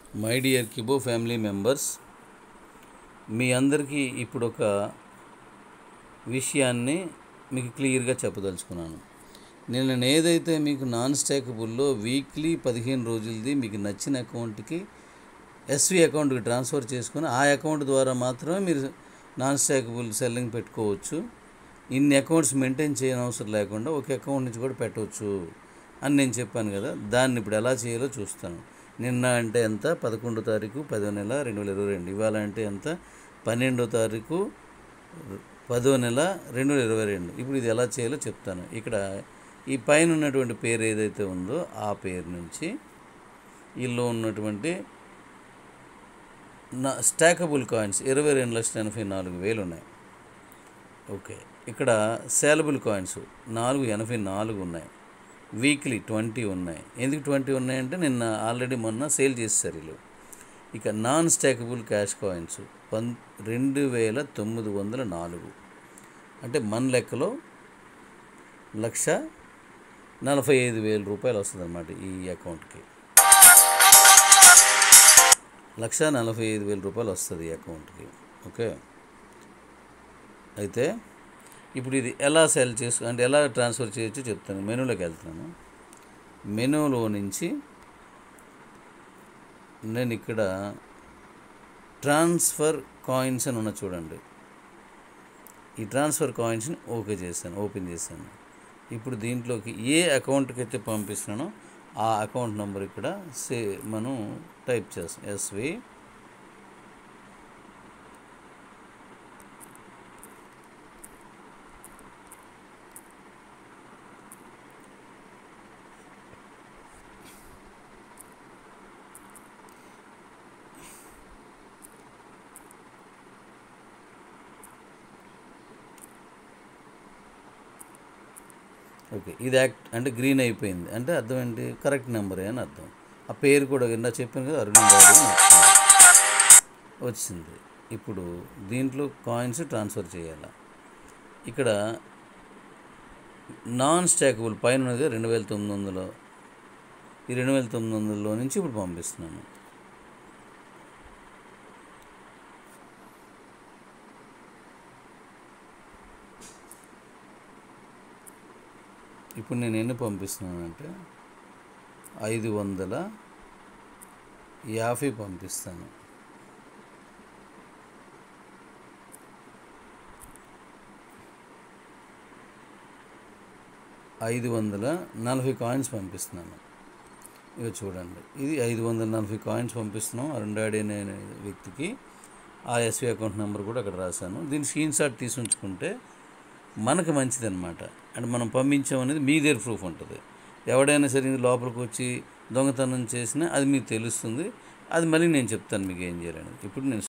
My dear Kibo family members మీ అందరికీ ఇప్పుడు ఒక విషయాన్ని మీకు క్లియర్గా చెప్పదలుచుకున్నాను నేను నేను ఏదైతే మీకు నాన్ స్టాకబుల్లో వీక్లీ పదిహేను రోజులది మీకు నచ్చిన అకౌంట్కి ఎస్వి అకౌంట్కి ట్రాన్స్ఫర్ చేసుకుని ఆ అకౌంట్ ద్వారా మాత్రమే మీరు నాన్ స్టాకబుల్ సెల్లింగ్ పెట్టుకోవచ్చు ఇన్ని అకౌంట్స్ మెయింటైన్ చేయని అవసరం లేకుండా ఒక అకౌంట్ నుంచి కూడా పెట్టవచ్చు అని నేను చెప్పాను కదా దాన్ని ఇప్పుడు ఎలా చేయాలో చూస్తాను నిన్న అంటే ఎంత పదకొండో తారీఖు పదో నెల రెండు వేల ఇరవై రెండు ఇవాళ అంటే ఎంత పన్నెండో తారీఖు పదో నెల రెండు వేల ఇరవై రెండు ఇప్పుడు ఇది ఎలా చేయాలో చెప్తాను ఇక్కడ ఈ పైన ఉన్నటువంటి పేరు ఏదైతే ఉందో ఆ పేరు నుంచి వీళ్ళు ఉన్నటువంటి నా స్టాకబుల్ కాయిన్స్ ఇరవై రెండు లక్షల ఎనభై నాలుగు వేలు ఉన్నాయి ఓకే ఇక్కడ సేలబుల్ కాయిన్స్ నాలుగు ఎనభై నాలుగు ఉన్నాయి వీక్లీ ట్వంటీ ఉన్నాయి ఎందుకు ట్వంటీ ఉన్నాయంటే నిన్న ఆల్రెడీ మొన్న సేల్ చేస్తారు వీళ్ళు ఇక నాన్ స్టాకబుల్ క్యాష్ కాయిన్స్ పం రెండు వేల తొమ్మిది వందల నాలుగు అంటే మన లెక్కలో లక్ష నలభై ఐదు వేల రూపాయలు వస్తుంది అన్నమాట ఈ అకౌంట్కి లక్ష నలభై ఐదు వేల రూపాయలు వస్తుంది ఈ అకౌంట్కి ఓకే అయితే ఇప్పుడు ఇది ఎలా సెల్ చేసు అంటే ఎలా ట్రాన్స్ఫర్ చేయొచ్చో చెప్తాను మెనూలోకి వెళ్తాను మెనూలో నుంచి నేను ఇక్కడ ట్రాన్స్ఫర్ కాయిన్స్ అని ఉన్న చూడండి ఈ ట్రాన్స్ఫర్ కాయిన్స్ని ఓకే చేశాను ఓపెన్ చేశాను ఇప్పుడు దీంట్లోకి ఏ అకౌంట్కి అయితే పంపిస్తున్నానో ఆ అకౌంట్ నెంబర్ ఇక్కడ సే మనం టైప్ చేస్తాం ఎస్వి ఓకే ఇది యాక్ట్ అంటే గ్రీన్ అయిపోయింది అంటే అర్థం ఏంటి కరెక్ట్ నెంబరే అని అర్థం ఆ పేరు కూడా ఇందా చెప్పాను కదా అరుణ్ గారు అని వచ్చింది. వచ్చింది ఇప్పుడు దీంట్లో కాయిన్స్ ట్రాన్స్ఫర్ చేయాలి ఇక్కడ నాన్ స్టాకబుల్ పైన ఉన్నది రెండు వేల తొమ్మిది వందలు ఈ రెండు వేల తొమ్మిది వందలలో నుంచి ఇప్పుడు పంపిస్తున్నాను ఇప్పుడు నేను ఎన్ని పంపిస్తున్నానంటే ఐదు వందల యాభై పంపిస్తాను ఐదు వందల నలభై కాయిన్స్ పంపిస్తున్నాను ఇక చూడండి ఇది ఐదు వందల నలభై కాయిన్స్ పంపిస్తున్నాం అరుండాడి అనే వ్యక్తికి ఆ ఎస్వి అకౌంట్ నెంబర్ కూడా అక్కడ రాశాను దీన్ని స్క్రీన్ షాట్ తీసి ఉంచుకుంటే మనకు మంచిది అనమాట అంటే మనం పంపించామనేది మీ దగ్గర ప్రూఫ్ ఉంటుంది ఎవడైనా సరే ఇది లోపలికి వచ్చి దొంగతనం చేసినా అది మీకు తెలుస్తుంది అది మళ్ళీ నేను చెప్తాను మీకు ఏం చేయాలని ఇప్పుడు నేను